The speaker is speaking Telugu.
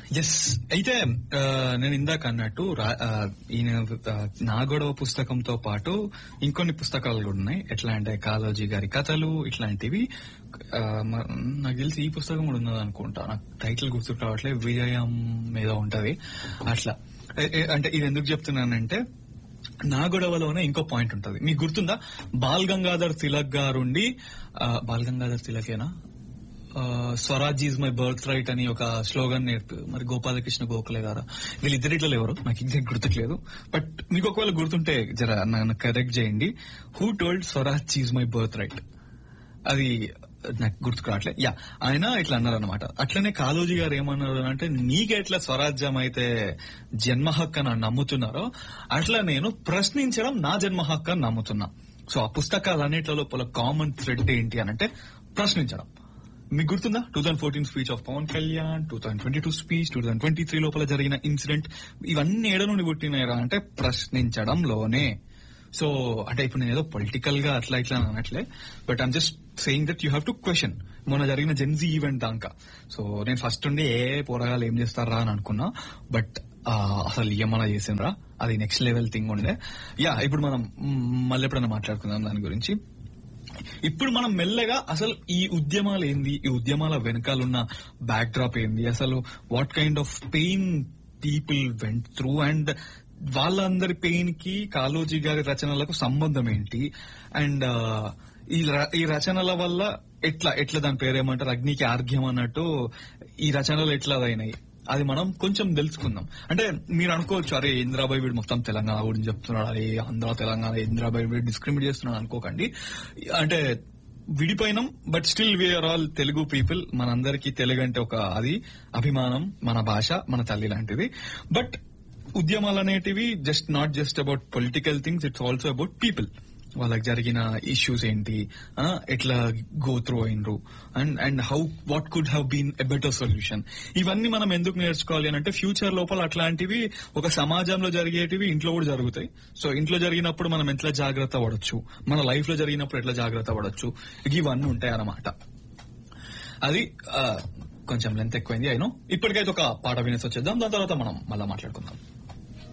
ఎస్ అయితే ఆ, నేను ఇందాక అన్నట్టు రా- ఆ, ఈయన ఆ, నా గొడవ పుస్తకంతో పాటు ఇంకొన్ని పుస్తకాలు కూడా ఉన్నాయి ఎట్లా అంటే కాలోజీ గారి కథలు ఇట్లాంటివి ఆ, మ- నాకు తెలిసి ఈ పుస్తకం కూడా ఉన్నది అనుకుంటా నాకు టైటిల్ గుర్తుకు రావట్లేదు విజయం మీద ఉంటది అట్లా ఏ- ఏ- అంటే ఇది ఎందుకు చెప్తున్నానంటే నా గొడవలోనే ఇంకో పాయింట్ ఉంటది మీకు గుర్తుందా బాల్ గంగాధర్ తిలక్ గారుండి ఆ, బాల్ గంగాధర్ తిలకేనా Swaraj is my birthright అని ఒక స్లోగన్ నేర్పు మరి గోపాలకృష్ణ గోఖలే గారా వీళ్ళిద్దరు ఇట్లా ఎవరు నాకు ఎగ్జాక్ట్ గుర్తుట్లేదు బట్ మీకు ఒకవేళ గుర్తుంటే జర నన్ను కరెక్ట్ చేయండి who told Swaraj is my birthright అది నాకు గుర్తుకు రావట్లే యా ఆయన ఇట్లా అన్నారు అనమాట అట్లనే కాలోజీ గారు ఏమన్నారు అంటే నీకెట్లా స్వరాజ్యం అయితే జన్మ హక్కు అని నమ్ముతున్నారో అట్లా నేను ప్రశ్నించడం నా జన్మ హక్కు అని నమ్ముతున్నా సో ఆ పుస్తకాలన్నిటి లోపల కామన్ థ్రెడ్ ఏంటి అని అంటే ప్రశ్నించడం మీకు గుర్తుందా two thousand fourteen speech of Pavan Kalyan two thousand twenty two speech two thousand twenty three లోపల జరిగిన ఇన్సిడెంట్ ఇవన్నీ ఏడ నుండి పుట్టినాయరా అంటే ప్రశ్నించడంలోనే సో అంటే ఇప్పుడు నేను ఏదో పొలిటికల్ గా అట్లా ఇట్లా అని అనట్లే but I'm just saying that you have to question మొన్న జరిగిన జెన్జీ ఈవెంట్ దాకా సో నేను ఫస్ట్ ఉండి ఏ పోరగాలు ఏం చేస్తారా అని అనుకున్నా బట్ అసలు ఏమన్నా చేసిండ్రా అది నెక్స్ట్ లెవెల్ థింగ్ ఉండే యా ఇప్పుడు మనం మ్, మళ్ళీ ఎప్పుడైనా మాట్లాడుకుందాం దాని గురించి ఇప్పుడు మనం మెల్లగా అసలు ఈ ఉద్యమాలు ఏంది ఈ ఉద్యమాల వెనకాలన్న బ్యాక్ డ్రాప్ ఏంది అసలు what kind of pain people went through and వాళ్ళందరి పెయిన్ కి కాలోజీ గారి రచనలకు సంబంధం ఏంటి అండ్ ఈ ర- ఈ రచనల వల్ల ఎట్లా ఎట్లా దాని పేరేమంటారు అగ్నికి ఆర్ఘ్యం అన్నట్టు ఈ రచనలు ఎట్లా అయినాయి అది మనం కొంచెం తెలుసుకుందాం అంటే మీరు అనుకోవచ్చు అరే ఇంద్రాబాయ్ వీడు మొత్తం తెలంగాణ గురించి చెప్తున్నాడు అరే ఆంధ్ర తెలంగాణ ఇంద్రాబాయ్ వీడు డిస్క్రిమినేట్ చేస్తున్నాడు అనుకోకండి అంటే విడిపోయినాం but still we're all Telugu people మనందరికీ తెలుగు అంటే ఒక అది అభిమానం మన భాష మన తల్లి లాంటిది బట్ ఉద్యమాలు అనేటివి just not just about political things it's also about people వాళ్ళకి జరిగిన ఇష్యూస్ ఏంటి ఆ, ఎట్లా గో త్రూ అయినరు and and how what could have been a better solution ఇవన్నీ మనం ఎందుకు నేర్చుకోవాలి అని అంటే ఫ్యూచర్ లోపల అట్లాంటివి ఒక సమాజంలో జరిగేటివి ఇంట్లో కూడా జరుగుతాయి సో ఇంట్లో జరిగినప్పుడు మనం ఎట్లా జాగ్రత్త పడొచ్చు మన లైఫ్ లో జరిగినప్పుడు ఎట్లా జాగ్రత్త పడొచ్చు ఇవన్నీ ఉంటాయి అన్నమాట అది ఆ, కొంచెం లెంత్ ఎక్కువైంది అయినో ఇప్పటికైతే ఒక పాట వినేసి వచ్చేద్దాం దాని తర్వాత మనం మళ్ళా మాట్లాడుకుందాం